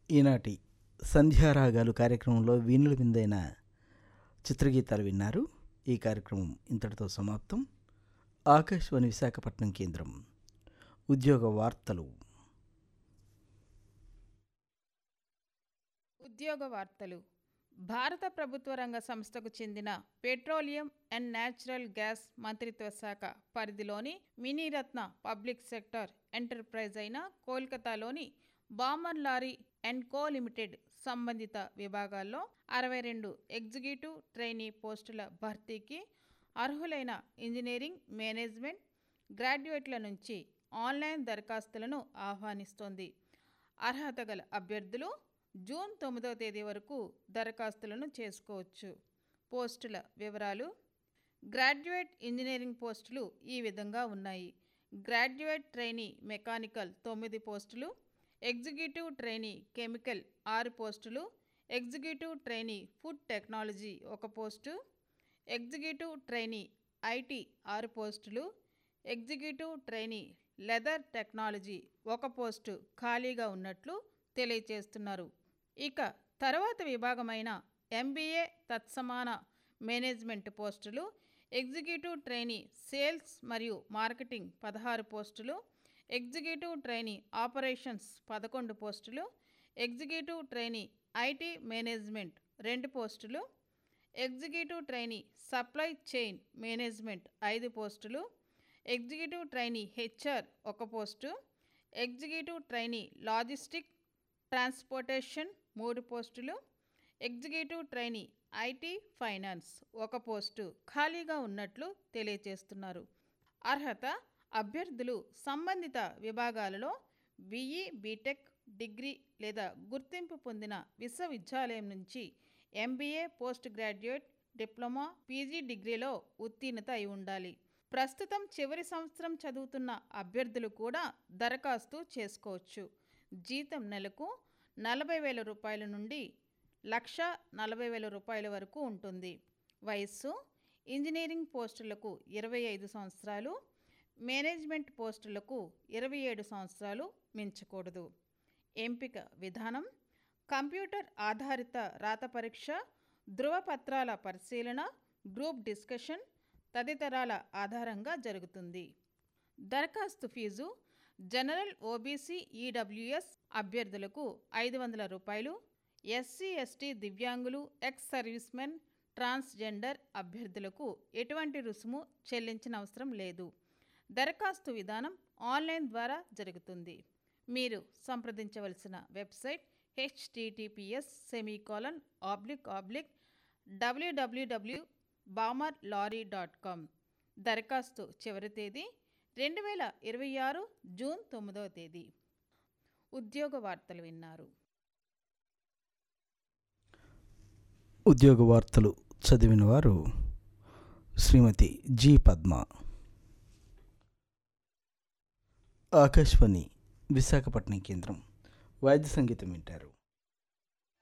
ఈనాటి సంధ్యారాగాలు కార్యక్రమంలో వీణుల విందైన చిత్రగీతాలు విన్నారు ఈ కార్యక్రమం ఇంతటితో సమాప్తం ఆకాశవాణి విశాఖపట్నం కేంద్రం ఉద్యోగ వార్తలు ఉద్యోగ వార్తలు భారత ప్రభుత్వ రంగ సంస్థకు చెందిన పెట్రోలియం అండ్ న్యాచురల్ గ్యాస్ మంత్రిత్వ శాఖ పరిధిలోని మినీరత్న పబ్లిక్ సెక్టర్ ఎంటర్ప్రైజ్ అయిన కోల్కతాలోని Balmer Lawrie and co limited సంబంధిత విభాగాల్లో అరవై రెండు ఎగ్జిక్యూటివ్ ట్రైనీ పోస్టుల భర్తీకి అర్హులైన ఇంజనీరింగ్ మేనేజ్మెంట్ గ్రాడ్యుయేట్ల నుంచి ఆన్లైన్ దరఖాస్తులను ఆహ్వానిస్తోంది అర్హత గల అభ్యర్థులు జూన్ తొమ్మిదవ తేదీ వరకు దరఖాస్తులను చేసుకోవచ్చు పోస్టుల వివరాలు గ్రాడ్యుయేట్ ఇంజనీరింగ్ పోస్టులు ఈ విధంగా ఉన్నాయి గ్రాడ్యుయేట్ ట్రైనీ మెకానికల్ తొమ్మిది పోస్టులు ఎగ్జిక్యూటివ్ ట్రైనీ కెమికల్ ఆరు పోస్టులు ఎగ్జిక్యూటివ్ ట్రైనీ ఫుడ్ టెక్నాలజీ ఒక పోస్టు ఎగ్జిక్యూటివ్ ట్రైనీ ఐటీ ఆరు పోస్టులు ఎగ్జిక్యూటివ్ ట్రైనీ లెదర్ టెక్నాలజీ ఒక పోస్టు ఖాళీగా ఉన్నట్లు తెలియచేస్తున్నారు ఇక తర్వాత విభాగమైన ఎంబీఏ తత్సమాన మేనేజ్మెంట్ పోస్టులు ఎగ్జిక్యూటివ్ ట్రైనీ సేల్స్ మరియు మార్కెటింగ్ పదహారు పోస్టులు ఎగ్జిక్యూటివ్ ట్రైనీ ఆపరేషన్స్ పదకొండు పోస్టులు ఎగ్జిక్యూటివ్ ట్రైనీ ఐటీ మేనేజ్మెంట్ రెండు పోస్టులు executive trainee supply chain management ఐదు పోస్టులు ఎగ్జిక్యూటివ్ ట్రైనీ హెచ్ఆర్ ఒక post executive trainee logistic transportation మూడు పోస్టులు ఎగ్జిక్యూటివ్ ట్రైనీ ఐటీ ఫైనాన్స్ ఒక పోస్టు ఖాళీగా ఉన్నట్లు తెలియజేస్తున్నారు అర్హత అభ్యర్థులు సంబంధిత విభాగాలలో బీఈ బీటెక్ డిగ్రీ లేదా గుర్తింపు పొందిన విశ్వవిద్యాలయం నుంచి MBA post graduate diploma PG డిగ్రీలో ఉత్తీర్ణత అయి ఉండాలి ప్రస్తుతం చివరి సంవత్సరం చదువుతున్న అభ్యర్థులు కూడా దరఖాస్తు చేసుకోవచ్చు జీతం నెలకు నలభై వేల రూపాయల నుండి లక్ష నలభై వేల రూపాయల వరకు ఉంటుంది వయస్సు ఇంజనీరింగ్ పోస్టులకు ఇరవై ఐదు సంవత్సరాలు మేనేజ్మెంట్ పోస్టులకు ఇరవై ఏడు సంవత్సరాలు మించకూడదు ఎంపిక విధానం కంప్యూటర్ ఆధారిత రాత పరీక్ష ధృవపత్రాల పరిశీలన గ్రూప్ డిస్కషన్ తదితరాల ఆధారంగా జరుగుతుంది దరఖాస్తు ఫీజు జనరల్ ఓబీసీ ఈడబ్ల్యూఎస్ అభ్యర్థులకు ఐదు వందల రూపాయలు ఎస్సీ ఎస్టీ దివ్యాంగులు ఎక్స్ సర్వీస్మెన్ ట్రాన్స్జెండర్ అభ్యర్థులకు ఎటువంటి రుసుము చెల్లించిన అవసరం లేదు దరఖాస్తు విధానం ఆన్లైన్ ద్వారా జరుగుతుంది మీరు సంప్రదించవలసిన website https semicolon oblique oblique డబ్ల్యూడబ్ల్యూడబ్ల్యూ బామర్ లారీ డాట్ కామ్ దరఖాస్తు చివరి తేదీ రెండు వేల ఇరవై ఆరు జూన్ తొమ్మిదవ తేదీ ఉద్యోగ వార్తలు విన్నారు ఉద్యోగ వార్తలు చదివిన వారు శ్రీమతి జి పద్మ ఆకాశవాణి విశాఖపట్నం కేంద్రం వాద్య సంగీతం వింటారు